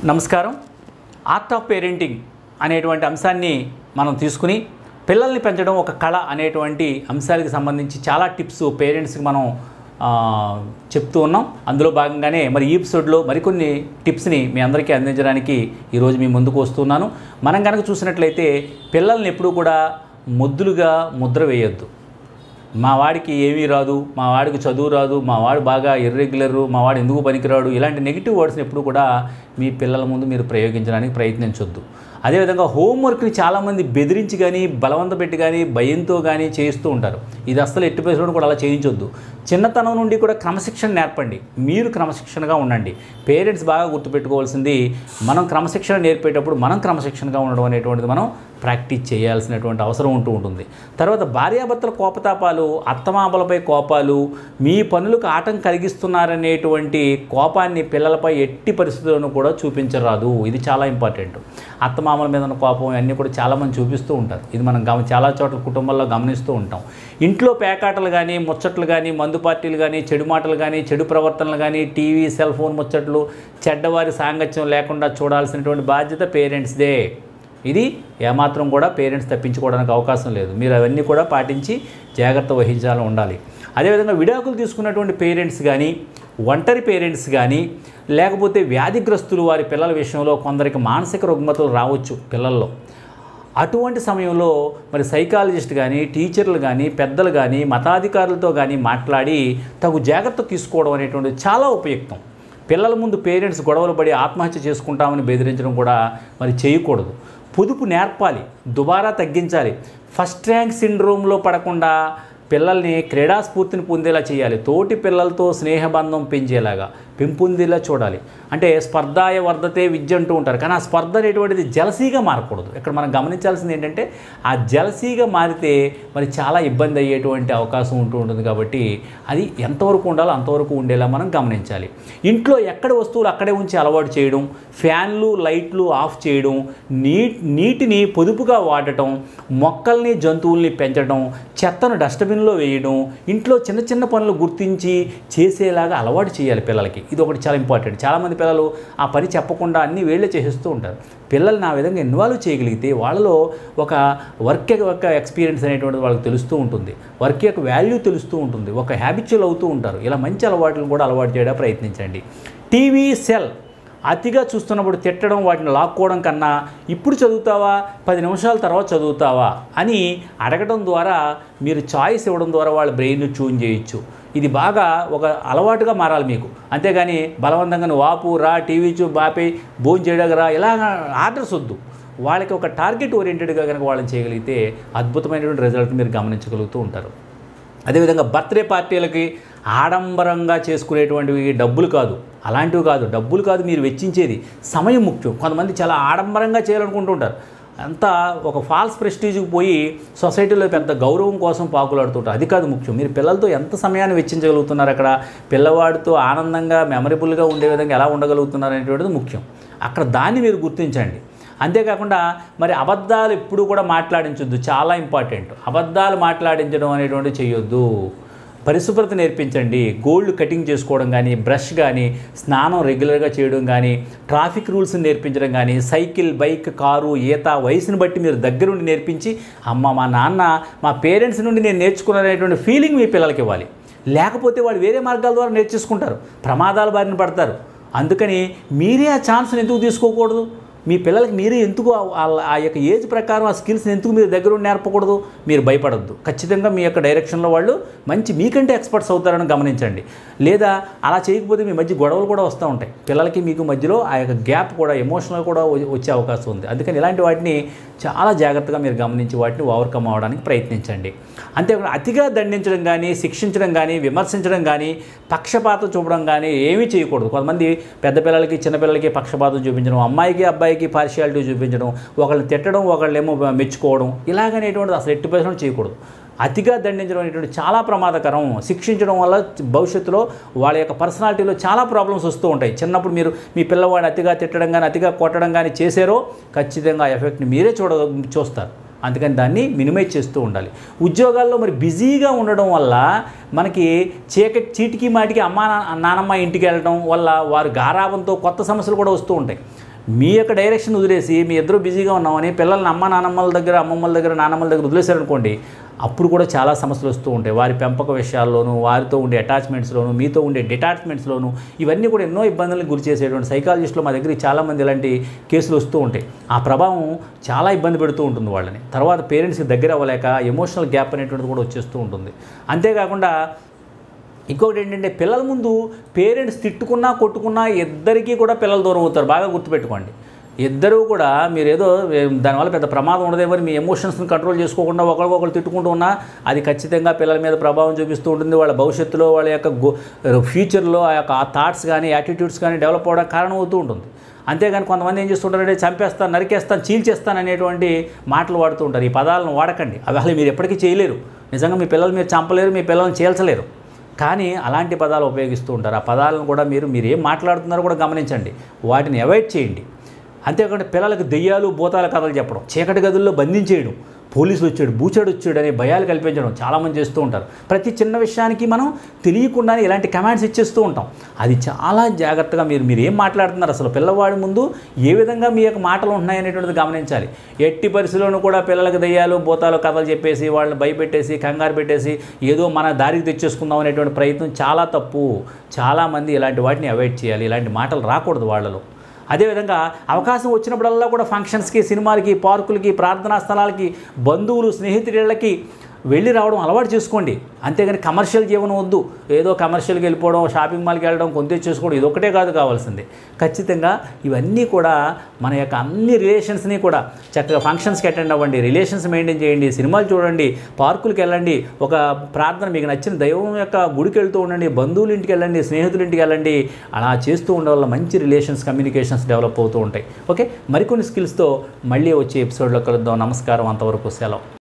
నమస్కారం art of parenting అనేటువంటి అంశాన్ని మనం తీసుకుని పిల్లల్ని పెంచడం ఒక కళ అనేటువంటి అంశాలకు సంబంధించి చాలా టిప్స్ పేరెంట్స్కి మనం ఆ, చెప్తూ ఉన్నాం అందులో భాగంగానే మరి ఈ ఎపిసోడ్లో మరికొన్ని టిప్స్ని మీ అందరికీ అందించడానికి ఈరోజు మీ ముందుకు వస్తున్నాను మనం కనుక చూసినట్లయితే పిల్లల్ని ఎప్పుడూ కూడా ముద్దులుగా ముద్ర వేయొద్దు మా వాడికి ఏమీ రాదు మా వాడికి చదువు రాదు మా వాడు బాగా ఇర్రెగ్యులరు మా వాడు ఎందుకు పనికిరాడు ఇలాంటి నెగిటివ్ వర్డ్స్ని ఎప్పుడు కూడా మీ పిల్లల ముందు మీరు ప్రయోగించడానికి ప్రయత్నించొద్దు అదేవిధంగా హోంవర్క్ని చాలామంది బెదిరించి కానీ బలవంత పెట్టి కానీ భయంతో కానీ చేయిస్తూ ఉంటారు ఇది అస్సలు ఎట్టి పరిస్థితుల్లో కూడా అలా చేయించొద్దు చిన్నతనం నుండి కూడా క్రమశిక్షణ నేర్పండి మీరు క్రమశిక్షణగా ఉండండి పేరెంట్స్ బాగా గుర్తుపెట్టుకోవాల్సింది మనం క్రమశిక్షణ నేర్పేటప్పుడు మనం క్రమశిక్షణగా ఉండడం అనేటువంటిది మనం ప్రాక్టీస్ చేయాల్సినటువంటి అవసరం ఉంటూ ఉంటుంది తర్వాత భార్యాభర్తల కోపతాపాలు అత్తమామలపై కోపాలు మీ పనులకు ఆటం కలిగిస్తున్నారనేటువంటి కోపాన్ని పిల్లలపై ఎట్టి పరిస్థితులను కూడా చూపించరాదు ఇది చాలా ఇంపార్టెంట్ అత్తమామల మీద ఉన్న కోపం అన్నీ కూడా చాలామంది చూపిస్తూ ఉంటారు ఇది మనం గమ చాలా చోట్ల కుటుంబాల్లో గమనిస్తూ ఉంటాం ఇంట్లో పేకాటలు కానీ ముచ్చట్లు కానీ మందు పార్టీలు కానీ చెడు మాటలు కానీ చెడు ప్రవర్తనలు కానీ టీవీ సెల్ ఫోన్ ముచ్చట్లు చెడ్డవారి సాంగత్యం లేకుండా చూడాల్సినటువంటి బాధ్యత పేరెంట్స్దే ఇది ఏమాత్రం కూడా పేరెంట్స్ తప్పించుకోవడానికి అవకాశం లేదు మీరు అవన్నీ కూడా పాటించి జాగ్రత్త వహించాలని ఉండాలి అదేవిధంగా విడాకులు తీసుకున్నటువంటి పేరెంట్స్ కానీ ఒంటరి పేరెంట్స్ కానీ లేకపోతే వ్యాధిగ్రస్తులు వారి పిల్లల విషయంలో కొందరికి మానసిక రుగ్మతలు రావచ్చు పిల్లల్లో అటువంటి సమయంలో మరి సైకాలజిస్ట్ కానీ టీచర్లు కానీ పెద్దలు కానీ మతాధికారులతో కానీ మాట్లాడి తగు జాగ్రత్త తీసుకోవడం అనేటువంటిది చాలా ఉపయుక్తం పిల్లల ముందు పేరెంట్స్ గొడవలు పడి ఆత్మహత్య చేసుకుంటామని బెదిరించడం కూడా మరి చేయకూడదు పొదుపు నేర్పాలి దుబారా తగ్గించాలి ఫస్ట్ ర్యాంక్ సిండ్రోమ్లో పడకుండా పిల్లల్ని క్రీడా స్ఫూర్తిని పొందేలా చేయాలి తోటి పిల్లలతో స్నేహబంధం పెంచేలాగా పెంపొందేలా చూడాలి అంటే స్పర్ధాయ వర్ధతే విద్య అంటూ ఉంటారు కానీ ఆ స్పర్ధ అనేటువంటిది జలసీగా మారకూడదు ఇక్కడ మనం గమనించాల్సింది ఏంటంటే ఆ జలసీగా మారితే మరి చాలా ఇబ్బంది అయ్యేటువంటి అవకాశం ఉంటూ ఉంటుంది కాబట్టి అది ఎంతవరకు ఉండాలో అంతవరకు ఉండేలా మనం గమనించాలి ఇంట్లో ఎక్కడ వస్తువులు అక్కడే ఉంచి అలవాటు చేయడం ఫ్యాన్లు లైట్లు ఆఫ్ చేయడం నీ నీటిని పొదుపుగా వాడటం మొక్కల్ని జంతువుల్ని పెంచడం చెత్తను డస్ట్బిన్లో వేయడం ఇంట్లో చిన్న చిన్న పనులు గుర్తించి చేసేలాగా అలవాటు చేయాలి పిల్లలకి ఇది ఒకటి చాలా ఇంపార్టెంట్ చాలామంది పిల్లలు ఆ పని చెప్పకుండా అన్ని వేళ్ళే చేసేస్తూ ఉంటారు పిల్లల్ని ఆ విధంగా ఇన్వాల్వ్ చేయగలిగితే వాళ్ళలో ఒక వర్క్ యొక్క ఎక్స్పీరియన్స్ అనేటువంటిది వాళ్ళకి తెలుస్తూ ఉంటుంది వర్క్ యొక్క వాల్యూ తెలుస్తూ ఉంటుంది ఒక హ్యాబిచువల్ అవుతూ ఉంటారు ఇలా మంచి అలవాట్లను కూడా అలవాటు చేయడానికి ప్రయత్నించండి టీవీ సెల్ అతిగా చూస్తున్నప్పుడు తిట్టడం వాటిని లాక్కోవడం కన్నా ఇప్పుడు చదువుతావా పది నిమిషాల తర్వాత చదువుతావా అని అడగడం ద్వారా మీరు చాయిస్ ఇవ్వడం ద్వారా వాళ్ళ బ్రెయిన్ ట్యూన్ చేయొచ్చు ఇది బాగా ఒక అలవాటుగా మారాలి మీకు అంతేగాని బలవంతంగా నువ్వు వాపు రా టీవీ చూ బాపే భోజనం చేయడానికి రా ఇలా ఆర్డర్స్ వద్దు వాళ్ళకి ఒక టార్గెట్ ఓరియంటెడ్గా కనుక వాళ్ళని చేయగలిగితే అద్భుతమైనటువంటి రిజల్ట్ మీరు గమనించగలుగుతూ ఉంటారు అదేవిధంగా బర్త్డే పార్టీలకి ఆడంబరంగా చేసుకునేటువంటివి డబ్బులు కాదు అలాంటివి కాదు డబ్బులు కాదు మీరు వెచ్చించేది సమయం ముఖ్యం కొంతమంది చాలా ఆడంబరంగా చేయాలనుకుంటుంటారు అంతా ఒక ఫాల్స్ ప్రెస్టీజ్కి పోయి సొసైటీలో పెద్ద గౌరవం కోసం పాకులాడుతుంటారు అది కాదు ముఖ్యం మీరు పిల్లలతో ఎంత సమయాన్ని వెచ్చించగలుగుతున్నారు అక్కడ పిల్లవాడితో ఆనందంగా మెమరబుల్గా ఉండే విధంగా ఎలా ఉండగలుగుతున్నారు అనేటువంటిది ముఖ్యం అక్కడ దాన్ని మీరు గుర్తించండి అంతేకాకుండా మరి అబద్ధాలు ఎప్పుడు కూడా మాట్లాడించొద్దు చాలా ఇంపార్టెంట్ అబద్ధాలు మాట్లాడించడం అనేటువంటిది చేయొద్దు పరిశుభ్రత నేర్పించండి గోల్డ్ కటింగ్ చేసుకోవడం కానీ బ్రష్ కానీ స్నానం రెగ్యులర్గా చేయడం కానీ ట్రాఫిక్ రూల్స్ నేర్పించడం కానీ సైకిల్ బైక్ కారు ఈత వయసుని బట్టి మీరు దగ్గరుండి నేర్పించి అమ్మ మా నాన్న మా పేరెంట్స్ నుండి నేను నేర్చుకున్నటువంటి ఫీలింగ్ మీ పిల్లలకి ఇవ్వాలి లేకపోతే వాళ్ళు వేరే మార్గాల ద్వారా నేర్చేసుకుంటారు ప్రమాదాల బారిన పడతారు అందుకని మీరే ఆ ఛాన్స్ని ఎందుకు తీసుకోకూడదు మీ పిల్లలకి మీరే ఎందుకు ఆ- ఆ- ఆ యొక్క ఏజ్ ప్రకారం ఆ స్కిల్స్ని ఎందుకు మీరు దగ్గర ఉండి నేర్పకూడదు మీరు భయపడద్దు ఖచ్చితంగా మీ యొక్క డైరెక్షన్లో వాళ్ళు మంచి మీకంటే ఎక్స్పర్ట్స్ అవుతారని గమనించండి లేదా అలా చేయకపోతే మీ మధ్య గొడవలు కూడా వస్తూ ఉంటాయి పిల్లలకి మీకు మధ్యలో ఆ యొక్క గ్యాప్ కూడా ఎమోషనల్ కూడా వ- వచ్చే అవకాశం ఉంది అందుకని ఇలాంటి వాటిని చాలా జాగ్రత్తగా మీరు గమనించి వాటిని ఓవర్కమ్ అవ్వడానికి ప్రయత్నించండి అంతేకాకుండా అతిగా దండించడం కానీ శిక్షించడం కానీ విమర్శించడం కానీ పక్షపాతం చూపడం కానీ ఏమీ చేయకూడదు కొంతమంది పెద్ద పిల్లలకి చిన్న పిల్లలకి పక్షపాతం చూపించడం అమ్మాయికి అబ్బాయికి పార్షియాలిటీ చూపించడం ఒకళ్ళని తిట్టడం ఒకళ్ళేమో మెచ్చుకోవడం ఇలాగనేటువంటిది అసలు ఎట్టి పరిశ్రమ చేయకూడదు అతిగా దండించడం అనేటువంటి చాలా ప్రమాదకరం శిక్షించడం వల్ల భవిష్యత్తులో వాళ్ళ యొక్క పర్సనాలిటీలో చాలా ప్రాబ్లమ్స్ వస్తూ ఉంటాయి చిన్నప్పుడు మీరు మీ పిల్లవాడిని అతిగా తిట్టడం కానీ అతిగా కొట్టడం కానీ చేశారో ఖచ్చితంగా ఆ ఎఫెక్ట్ని మీరే చూడ చూస్తారు అందుకని దాన్ని మినిమైజ్ చేస్తూ ఉండాలి ఉద్యోగాల్లో మరి బిజీగా ఉండడం వల్ల మనకి చీకటి చీటికి మాటికి అమ్మా నా- నానమ్మ ఇంటికి వెళ్ళడం వల్ల వారి గారాబంతో కొత్త సమస్యలు కూడా వస్తూ ఉంటాయి మీ యొక్క డైరెక్షన్ వదిలేసి మీ ఇద్దరు బిజీగా ఉన్నామని పిల్లల్ని అమ్మ నాన్నమ్మల దగ్గర అమ్మమ్మల దగ్గర నాన్నమ్మల దగ్గర వదిలేశారనుకోండి అప్పుడు కూడా చాలా సమస్యలు వస్తూ ఉంటాయి వారి పెంపక విషయాల్లోనూ వారితో ఉండే అటాచ్మెంట్స్లోను మీతో ఉండే డిటాచ్మెంట్స్లోను ఇవన్నీ కూడా ఎన్నో ఇబ్బందులకు గురి చేసేటువంటి సైకాలజిస్టులు మా దగ్గర చాలామంది ఇలాంటి కేసులు వస్తూ ఉంటాయి ఆ ప్రభావం చాలా ఇబ్బంది పెడుతూ ఉంటుంది వాళ్ళని తర్వాత పేరెంట్స్కి దగ్గర అవ్వలేక ఎమోషనల్ గ్యాప్ అనేటువంటిది కూడా వచ్చేస్తూ ఉంటుంది అంతేకాకుండా ఇంకొకటి ఏంటంటే పిల్లల ముందు పేరెంట్స్ తిట్టుకున్నా కొట్టుకున్నా ఇద్దరికీ కూడా పిల్లలు దూరం అవుతారు బాగా గుర్తుపెట్టుకోండి ఇద్దరూ కూడా మీరు ఏదో ఏ- దానివల్ల పెద్ద ప్రమాదం ఉండదేమో అని మీ ఎమోషన్స్ని కంట్రోల్ చేసుకోకుండా ఒకరికొకరు తిట్టుకుంటూ ఉన్నా అది ఖచ్చితంగా పిల్లల మీద ప్రభావం చూపిస్తూ ఉంటుంది వాళ్ళ భవిష్యత్తులో వాళ్ళ యొక్క గో ఫ్యూచర్లో ఆ యొక్క ఆ థాట్స్ కానీ యాటిట్యూడ్స్ కానీ డెవలప్ అవ్వడానికి కారణం అవుతూ ఉంటుంది అంతేగాని కొంతమంది ఏం చేస్తుంటారంటే చంపేస్తాను నరికేస్తాను చీల్చేస్తాను అనేటువంటి మాటలు వాడుతూ ఉంటారు ఈ పదాలను వాడకండి అవి అసలు మీరు ఎప్పటికీ చేయలేరు నిజంగా మీ పిల్లలు మీరు చంపలేరు మీ పిల్లల్ని చీల్చలేరు కానీ అలాంటి పదాలు ఉపయోగిస్తూ ఉంటారు ఆ పదాలను కూడా మీరు మీరు ఏం మాట్లాడుతున్నారో కూడా గమనించండి వాటిని అవాయిడ్ చేయండి అంతేకాకుండా పిల్లలకు దెయ్యాలు భూతాల కథలు చెప్పడం చీకటి గదుల్లో బంధించేయడం పోలీసులు వచ్చాడు బూచాడు వచ్చాడు అనే భయాలు కల్పించడం చాలామంది చేస్తూ ఉంటారు ప్రతి చిన్న విషయానికి మనం తెలియకుండానే ఇలాంటి కమాండ్స్ ఇచ్చేస్తూ ఉంటాం అది చాలా జాగ్రత్తగా మీరు మీరు ఏం మాట్లాడుతున్నారు అసలు పిల్లవాడి ముందు ఏ విధంగా మీ యొక్క మాటలు ఉన్నాయనేటువంటిది గమనించాలి ఎట్టి పరిస్థితుల్లోనూ కూడా పిల్లలకు దయ్యాలు భూతాలు కథలు చెప్పేసి వాళ్ళని భయపెట్టేసి కంగారు పెట్టేసి ఏదో మన దారికి తెచ్చేసుకుందాం అనేటువంటి ప్రయత్నం చాలా తప్పు చాలామంది ఇలాంటి వాటిని అవాయిడ్ చేయాలి ఇలాంటి మాటలు రాకూడదు వాళ్ళలో అదేవిధంగా అవకాశం వచ్చినప్పుడల్లా కూడా ఫంక్షన్స్కి సినిమాలకి పార్కులకి ప్రార్థనా స్థలాలకి బంధువులు స్నేహితులకి వెళ్ళి రావడం అలవాటు చేసుకోండి అంతేగాని కమర్షియల్ జీవనం వద్దు ఏదో కమర్షియల్కి వెళ్ళిపోవడం షాపింగ్ మాల్కి వెళ్ళడం కొంత చేసుకోవడం ఇది ఒకటే కాదు కావాల్సింది ఖచ్చితంగా ఇవన్నీ కూడా మన యొక్క అన్ని రిలేషన్స్ని కూడా చక్కగా ఫంక్షన్స్కి అటెండ్ అవ్వండి రిలేషన్స్ మెయింటైన్ చేయండి సినిమాలు చూడండి పార్కులకు వెళ్ళండి ఒక ప్రార్థన మీకు నచ్చిన దైవం యొక్క గుడికి వెళ్తూ ఉండండి బంధువుల ఇంటికి వెళ్ళండి స్నేహితుల ఇంటికి వెళ్ళండి అలా చేస్తూ ఉండడం వల్ల మంచి రిలేషన్స్ కమ్యూనికేషన్స్ డెవలప్ అవుతూ ఉంటాయి ఓకే మరికొన్ని స్కిల్స్తో మళ్ళీ వచ్చే ఎపిసోడ్లో కలుద్దాం నమస్కారం అంతవరకు సెలవు